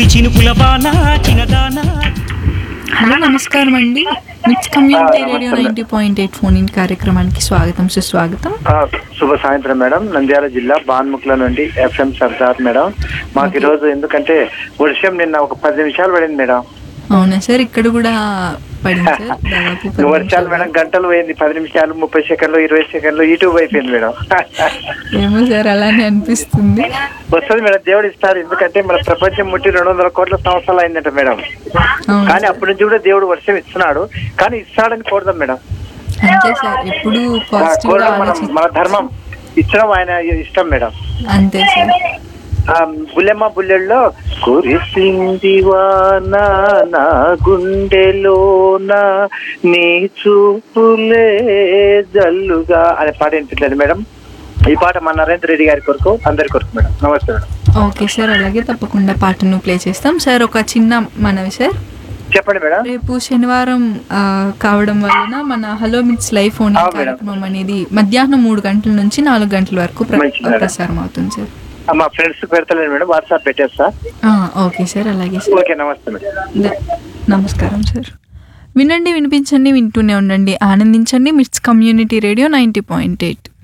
చినుకుల బాణ చిన్నదానా హలో నమస్కారం అండి మిక్స్ కమ్యూనిటీ ఆ, రేడియో నమస్తే. Ninety point eight phone in కార్యక్రమానికి స్వాగతం సుస్వాగతం ఆ, శుభ సాయంత్రం మేడం నంద్యాల జిల్లా బాన్ముక్ల నుండి ఎఫ్ఎం సర్దార్ మేడం మాకు ఓకే. ఈరోజు ఎందుకంటే వర్షం నిన్న ఒక పది నిమిషాలు పడింది మేడం అవునా సార్ ఇక్కడ కూడా పడింది సార్ దాదాపు పది వర్షాలు నిమిషాలు. మేడం గంటలు పోయింది పది నిమిషాలు ముప్పై సెకండ్లు ఇరవై సెకండ్లు యూట్యూబ్ అయిపోయింది మేడం ఏమో సార్ అలానే అనిపిస్తుంది వస్తుంది మేడం దేవుడు ఇస్తారు ఎందుకంటే మన ప్రపంచం ముట్టి రెండు వందల కోట్ల సంవత్సరాలు అయిందంట మేడం అవును కానీ సార్. అప్పటి నుంచి కూడా దేవుడు వర్షం ఇస్తున్నాడు కానీ ఇస్తాడని కోరదాం మేడం అంతే సార్ ఎప్పుడు ఆ, పాజిటివ్ గా కోరడం మనం ఆలోచి మన ధర్మం ఇచ్చడం ఆయన ఇష్టం మేడం అంతే సార్ ఆ బుల్లెమ్మ బుల్లెల్లో కురిసింది వాన నా గుండెలోన నీ చూపులే జల్లుగా అనే పాట వినిపించలేదు మేడం ఈ పాట మన నరేంద్ర రెడ్డి గారి కొరకు అందరి కొరకు మేడం నమస్తే మేడం ఓకే సార్ అలాగే తప్పకుండా పాటను ప్లే చేస్తాం సార్ ఒక చిన్న మనవి సార్ చెప్పండి మేడం రేపు శనివారం ఆ, కావడం వలన మన హలో మిట్స్ లైవ్ ఫోన్ అవును మేడం. కార్యక్రమం అనేది మధ్యాహ్నం మూడు గంటల నుంచి నాలుగు గంటల వరకు ప్ర- మంచిది మేడం. ప్రసారం అవుతుంది సార్ ఆ, మా ఫ్రెండ్స్ పెడతలేను మేడం వాట్సాప్ పెట్టేస్తా ఆ, ఓకే సార్ అలాగే సార్ ఓకే నమస్తే మేడం ద- నమస్కారం సార్ వినండి వినిపించండి వింటూనే ఉండండి ఆనందించండి MITS community radio ninety point eight